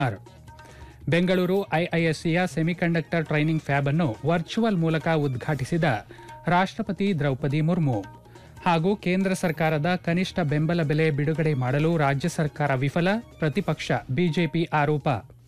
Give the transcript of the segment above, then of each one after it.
R. Bengaluru ಐಐಎಸ್ಸಿಯ semiconductor training fab ಅನ್ನು virtual ಮೂಲಕ ಉದ್ಘಾಟಿಸಿದ ರಾಷ್ಟ್ರಪತಿ ದ್ರೌಪದಿ ಮುರ್ಮು ಹಾಗೂ ಕೇಂದ್ರ ಸರ್ಕಾರದ ಕನಿಷ್ಠ ಬೆಂಬಲ ಬೆಲೆ ಬಿಡುಗಡೆ ಮಾಡಲು ರಾಜ್ಯ ಸರ್ಕಾರ ವಿಫಲ ಪ್ರತಿಪಕ್ಷ ಬಿಜೆಪಿ ಆರೋಪ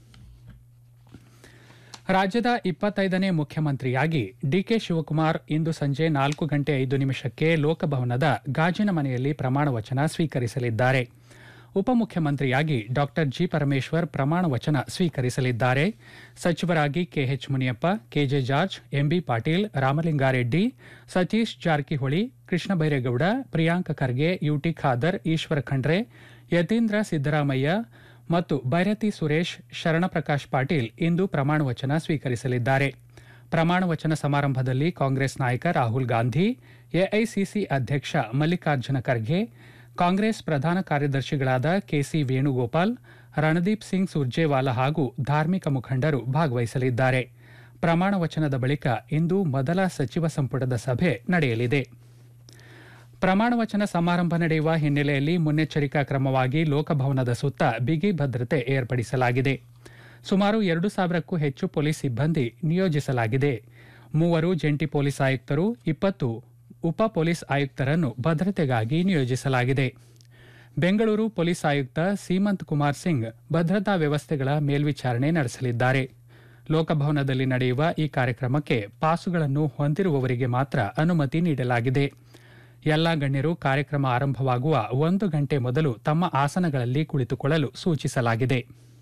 ರಾಜ್ಯದ ಇಪ್ಪತ್ತೈದನೇ ಮುಖ್ಯಮಂತ್ರಿಯಾಗಿ ಡಿಕೆ ಶಿವಕುಮಾರ್ ಇಂದು ಸಂಜೆ ನಾಲ್ಕು ಗಂಟೆ ಐದು ನಿಮಿಷಕ್ಕೆ ಲೋಕಭವನದ ಗಾಜಿನ ಮನೆಯಲ್ಲಿ ಪ್ರಮಾಣ ವಚನ ಸ್ವೀಕರಿಸಲಿದ್ದಾರೆ ಉಪಮುಖ್ಯಮಂತ್ರಿಯಾಗಿ ಡಾಕ್ಟರ್ ಜಿ ಪರಮೇಶ್ವರ್ ಪ್ರಮಾಣ ವಚನ ಸ್ವೀಕರಿಸಲಿದ್ದಾರೆ ಸಚಿವರಾಗಿ KH Muniyappa KJ George MB Patil Ramalinga Reddy Satish Jarkiholi Krishna Byre Gowda Priyank Kharge UT Khader Eshwar Khandre Yathindra Siddaramaiah ಮತ್ತು ಭೈರತಿ ಸುರೇಶ್ ಶರಣಪ್ರಕಾಶ್ ಪಾಟೀಲ್ ಇಂದು ಪ್ರಮಾಣ ವಚನ ಸ್ವೀಕರಿಸಲಿದ್ದಾರೆ ಪ್ರಮಾಣ ವಚನ ಸಮಾರಂಭದಲ್ಲಿ ಕಾಂಗ್ರೆಸ್ ನಾಯಕ ರಾಹುಲ್ ಗಾಂಧಿ ಎಐಸಿಸಿ ಅಧ್ಯಕ್ಷ ಮಲ್ಲಿಕಾರ್ಜುನ ಖರ್ಗೆ ಕಾಂಗ್ರೆಸ್ ಪ್ರಧಾನ ಕಾರ್ಯದರ್ಶಿಗಳಾದ ಕೆಸಿ ವೇಣುಗೋಪಾಲ್ ರಣದೀಪ್ ಸಿಂಗ್ ಸುರ್ಜೇವಾಲಾ ಹಾಗೂ ಧಾರ್ಮಿಕ ಮುಖಂಡರು ಭಾಗವಹಿಸಲಿದ್ದಾರೆ ಪ್ರಮಾಣ ವಚನದ ಬಳಿಕ ಇಂದು ಮೊದಲ ಸಚಿವ ಸಂಪುಟದ ಸಭೆ ನಡೆಯಲಿದೆ ಪ್ರಮಾಣ ವಚನ ಸಮಾರಂಭ ನಡೆಯುವ ಹಿನ್ನೆಲೆಯಲ್ಲಿ ಮುನ್ನೆಚ್ಚರಿಕಾ ಕ್ರಮವಾಗಿ ಲೋಕಭವನದ ಸುತ್ತ ಬಿಗಿ ಭದ್ರತೆ ಏರ್ಪಡಿಸಲಾಗಿದೆ ಸುಮಾರು ಎರಡು ಸಾವಿರಕ್ಕೂ ಹೆಚ್ಚು ಪೊಲೀಸ್ ಸಿಬ್ಬಂದಿ ನಿಯೋಜಿಸಲಾಗಿದೆ ಮೂವರು ಜಂಟಿ ಪೊಲೀಸ್ ಆಯುಕ್ತರು ಇಪ್ಪತ್ತು ಉಪ ಪೊಲೀಸ್ ಆಯುಕ್ತರನ್ನು ಭದ್ರತೆಗಾಗಿ ನಿಯೋಜಿಸಲಾಗಿದೆ ಬೆಂಗಳೂರು ಪೊಲೀಸ್ ಆಯುಕ್ತ ಸೀಮಂತ್ ಕುಮಾರ್ ಸಿಂಗ್ ಭದ್ರತಾ ವ್ಯವಸ್ಥೆಗಳ ಮೇಲ್ವಿಚಾರಣೆ ನಡೆಸಲಿದ್ದಾರೆ ಲೋಕಭವನದಲ್ಲಿ ನಡೆಯುವ ಈ ಕಾರ್ಯಕ್ರಮಕ್ಕೆ ಪಾಸುಗಳನ್ನು ಹೊಂದಿರುವವರಿಗೆ ಮಾತ್ರ ಅನುಮತಿ ನೀಡಲಾಗಿದೆ ಎಲ್ಲ ಗಣ್ಯರು ಕಾರ್ಯಕ್ರಮ ಆರಂಭವಾಗುವ ಒಂದು ಗಂಟೆ ಮೊದಲು ತಮ್ಮ ಆಸನಗಳಲ್ಲಿ ಕುಳಿತುಕೊಳ್ಳಲು ಸೂಚಿಸಲಾಗಿದೆ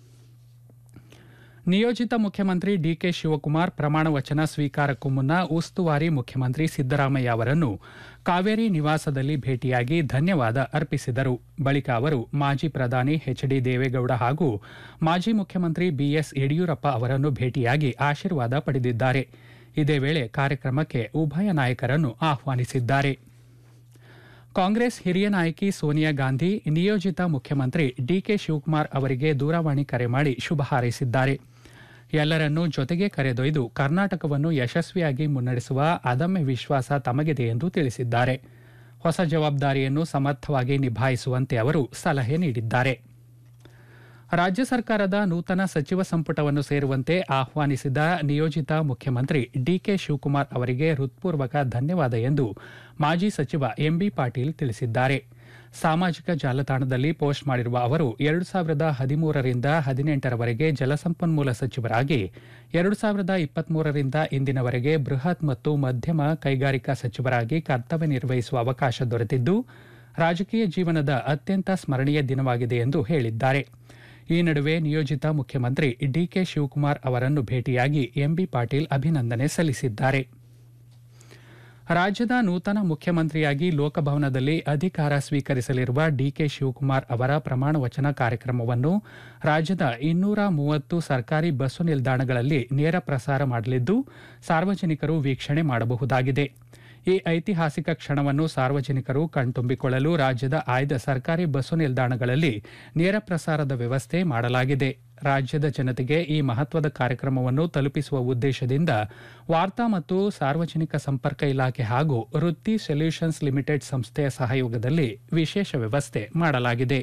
ನಿಯೋಜಿತ ಮುಖ್ಯಮಂತ್ರಿ ಡಿಕೆ ಶಿವಕುಮಾರ್ ಪ್ರಮಾಣ ವಚನ ಸ್ವೀಕಾರಕ್ಕೂ ಮುನ್ನ ಉಸ್ತುವಾರಿ ಮುಖ್ಯಮಂತ್ರಿ ಸಿದ್ದರಾಮಯ್ಯ ಅವರನ್ನು ಕಾವೇರಿ ನಿವಾಸದಲ್ಲಿ ಭೇಟಿಯಾಗಿ ಧನ್ಯವಾದ ಅರ್ಪಿಸಿದರು ಬಳಿಕ ಅವರು ಮಾಜಿ ಪ್ರಧಾನಿ ಎಚ್ ಡಿ ದೇವೇಗೌಡ ಹಾಗೂ ಮಾಜಿ ಮುಖ್ಯಮಂತ್ರಿ ಬಿಎಸ್ ಯಡಿಯೂರಪ್ಪ ಅವರನ್ನು ಭೇಟಿಯಾಗಿ ಆಶೀರ್ವಾದ ಪಡೆದಿದ್ದಾರೆ ಇದೇ ವೇಳೆ ಕಾರ್ಯಕ್ರಮಕ್ಕೆ ಉಭಯ ನಾಯಕರನ್ನು ಆಹ್ವಾನಿಸಿದ್ದಾರೆ ಕಾಂಗ್ರೆಸ್ ಹಿರಿಯ ನಾಯಕಿ ಸೋನಿಯಾ ಗಾಂಧಿ ನಿಯೋಜಿತ ಮುಖ್ಯಮಂತ್ರಿ ಡಿಕೆ ಶಿವಕುಮಾರ್ ಅವರಿಗೆ ದೂರವಾಣಿ ಕರೆ ಮಾಡಿ ಶುಭ ಹಾರೈಸಿದ್ದಾರೆ ಎಲ್ಲರನ್ನೂ ಜೊತೆಗೆ ಕರೆದೊಯ್ದು ಕರ್ನಾಟಕವನ್ನು ಯಶಸ್ವಿಯಾಗಿ ಮುನ್ನಡೆಸುವ ಅದಮ್ಯ ವಿಶ್ವಾಸ ತಮಗಿದೆ ಎಂದು ತಿಳಿಸಿದ್ದಾರೆ ಹೊಸ ಜವಾಬ್ದಾರಿಯನ್ನು ಸಮರ್ಥವಾಗಿ ನಿಭಾಯಿಸುವಂತೆ ಅವರು ಸಲಹೆ ನೀಡಿದ್ದಾರೆ ರಾಜ್ಯ ಸರ್ಕಾರದ ನೂತನ ಸಚಿವ ಸಂಪುಟವನ್ನು ಸೇರುವಂತೆ ಆಹ್ವಾನಿಸಿದ ನಿಯೋಜಿತ ಮುಖ್ಯಮಂತ್ರಿ ಡಿಕೆ ಶಿವಕುಮಾರ್ ಅವರಿಗೆ ಹೃತ್ಪೂರ್ವಕ ಧನ್ಯವಾದ ಎಂದು ಮಾಜಿ ಸಚಿವ ಎಂಬಿ ಪಾಟೀಲ್ ತಿಳಿಸಿದ್ದಾರೆ ಸಾಮಾಜಿಕ ಜಾಲತಾಣದಲ್ಲಿ ಪೋಸ್ಟ್ ಮಾಡಿರುವ ಅವರು ಎರಡು ಸಾವಿರದ ಹದಿಮೂರರಿಂದ ಹದಿನೆಂಟರವರೆಗೆ ಜಲಸಂಪನ್ಮೂಲ ಸಚಿವರಾಗಿ ಎರಡು ಸಾವಿರದ ಇಪ್ಪತ್ಮೂರರಿಂದ ಇಂದಿನವರೆಗೆ ಬೃಹತ್ ಮತ್ತು ಮಧ್ಯಮ ಕೈಗಾರಿಕಾ ಸಚಿವರಾಗಿ ಕರ್ತವ್ಯ ನಿರ್ವಹಿಸುವ ಅವಕಾಶ ದೊರೆತಿದ್ದು ರಾಜಕೀಯ ಜೀವನದ ಅತ್ಯಂತ ಸ್ಮರಣೀಯ ದಿನವಾಗಿದೆ ಎಂದು ಹೇಳಿದ್ದಾರೆ ಈ ನಡುವೆ ನಿಯೋಜಿತ ಮುಖ್ಯಮಂತ್ರಿ ಡಿಕೆ ಶಿವಕುಮಾರ್ ಅವರನ್ನು ಭೇಟಿಯಾಗಿ ಎಂಬಿ ಪಾಟೀಲ್ ಅಭಿನಂದನೆ ಸಲ್ಲಿಸಿದ್ದಾರೆ ರಾಜ್ಯದ ನೂತನ ಮುಖ್ಯಮಂತ್ರಿಯಾಗಿ ಲೋಕಭವನದಲ್ಲಿ ಅಧಿಕಾರ ಸ್ವೀಕರಿಸಲಿರುವ ಡಿಕೆ ಶಿವಕುಮಾರ್ ಅವರ ಪ್ರಮಾಣ ವಚನ ಕಾರ್ಯಕ್ರಮವನ್ನು ರಾಜ್ಯದ ಇನ್ನೂರ ಮೂವತ್ತು ಸರ್ಕಾರಿ ಬಸ್ಸು ನಿಲ್ದಾಣಗಳಲ್ಲಿ ನೇರ ಪ್ರಸಾರ ಮಾಡಲಿದ್ದು ಸಾರ್ವಜನಿಕರು ವೀಕ್ಷಣೆ ಮಾಡಬಹುದಾಗಿದೆ ಈ ಐತಿಹಾಸಿಕ ಕ್ಷಣವನ್ನು ಸಾರ್ವಜನಿಕರು ಕಣ್ತುಂಬಿಕೊಳ್ಳಲು ರಾಜ್ಯದ ಆಯ್ದ ಸರ್ಕಾರಿ ಬಸ್ಸು ನಿಲ್ದಾಣಗಳಲ್ಲಿ ನೇರ ಪ್ರಸಾರದ ವ್ಯವಸ್ಥೆ ಮಾಡಲಾಗಿದೆ ರಾಜ್ಯದ ಜನತೆಗೆ ಈ ಮಹತ್ವದ ಕಾರ್ಯಕ್ರಮವನ್ನು ತಲುಪಿಸುವ ಉದ್ದೇಶದಿಂದ ವಾರ್ತಾ ಮತ್ತು ಸಾರ್ವಜನಿಕ ಸಂಪರ್ಕ ಇಲಾಖೆ ಹಾಗೂ ವೃತ್ತಿ ಸೊಲ್ಯೂಷನ್ಸ್ ಲಿಮಿಟೆಡ್ ಸಂಸ್ಥೆಯ ಸಹಯೋಗದಲ್ಲಿ ವಿಶೇಷ ವ್ಯವಸ್ಥೆ ಮಾಡಲಾಗಿದೆ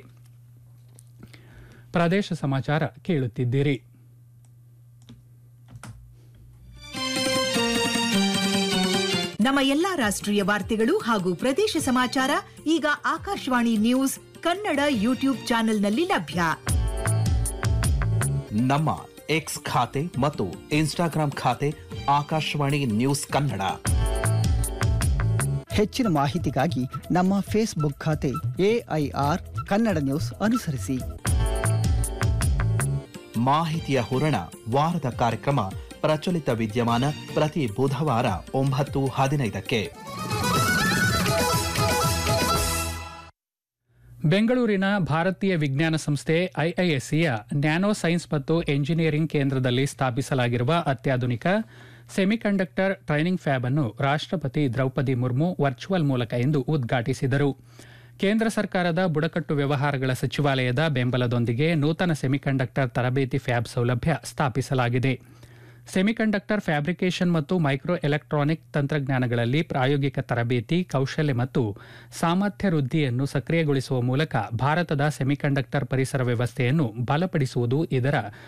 ಪ್ರದೇಶ ಸಮಾಚಾರ ಕೇಳುತ್ತಿದ್ದೀರಿ ನಮ್ಮ ಎಲ್ಲಾ ರಾಷ್ಟ್ರೀಯ ವಾರ್ತೆಗಳು ಹಾಗೂ ಪ್ರದೇಶ ಸಮಾಚಾರ ಈಗ ಆಕಾಶವಾಣಿ ನ್ಯೂಸ್ ಕನ್ನಡ ಯೂಟ್ಯೂಬ್ ಚಾನೆಲ್ನಲ್ಲಿ ಲಭ್ಯ ನಮ್ಮ ಎಕ್ಸ್ ಖಾತೆ ಮತ್ತು ಇನ್ಸ್ಟಾಗ್ರಾಂ ಖಾತೆ ಆಕಾಶವಾಣಿ ನ್ಯೂಸ್ ಕನ್ನಡ ಹೆಚ್ಚಿನ ಮಾಹಿತಿಗಾಗಿ ನಮ್ಮ ಫೇಸ್ಬುಕ್ ಖಾತೆ ಎಐಆರ್ ಕನ್ನಡ ನ್ಯೂಸ್ ಅನುಸರಿಸಿ ಮಾಹಿತಿಯ ಹೂರಣ ವಾರದ ಕಾರ್ಯಕ್ರಮ ಪ್ರಚಲಿತ ವಿದ್ಯಮಾನ ಪ್ರತಿ ಬುಧವಾರ ಒಂಬತ್ತು ಹದಿನೈದಕ್ಕೆ ಬೆಂಗಳೂರಿನ ಭಾರತೀಯ ವಿಜ್ಞಾನ ಸಂಸ್ಥೆ ಐಐಎಸ್ಸಿಯ ನ್ಯಾನೋ ಸೈನ್ಸ್ ಮತ್ತು ಎಂಜಿನಿಯರಿಂಗ್ ಕೇಂದ್ರದಲ್ಲಿ ಸ್ಥಾಪಿಸಲಾಗಿರುವ ಅತ್ಯಾಧುನಿಕ ಸೆಮಿಕಂಡಕ್ಟರ್ ಟ್ರೈನಿಂಗ್ ಫ್ಯಾಬ್ ಅನ್ನು ರಾಷ್ಟ್ರಪತಿ ದ್ರೌಪದಿ ಮುರ್ಮು ವರ್ಚುವಲ್ ಮೂಲಕ ಇಂದು ಉದ್ಘಾಟಿಸಿದರು ಕೇಂದ್ರ ಸರ್ಕಾರದ ಬುಡಕಟ್ಟು ವ್ಯವಹಾರಗಳ ಸಚಿವಾಲಯದ ಬೆಂಬಲದೊಂದಿಗೆ ನೂತನ ಸೆಮಿಕಂಡಕ್ಟರ್ ತರಬೇತಿ ಫ್ಯಾಬ್ ಸೌಲಭ್ಯ ಸ್ಥಾಪಿಸಲಾಗಿದೆ ಸೆಮಿಕಂಡಕ್ಟರ್ ಫ್ಯಾಬ್ರಿಕೇಷನ್ ಮತ್ತು ಮೈಕ್ರೋ ಎಲೆಕ್ಟ್ರಾನಿಕ್ ತಂತ್ರಜ್ಞಾನಗಳಲ್ಲಿ ಪ್ರಾಯೋಗಿಕ ತರಬೇತಿ ಕೌಶಲ್ಯ ಮತ್ತು ಸಾಮರ್ಥ್ಯ ವೃದ್ಧಿಯನ್ನು ಸಕ್ರಿಯಗೊಳಿಸುವ ಮೂಲಕ ಭಾರತದ ಸೆಮಿಕಂಡಕ್ಟರ್ ಪರಿಸರ ವ್ಯವಸ್ಥೆಯನ್ನು ಬಲಪಡಿಸುವುದು ಇದರ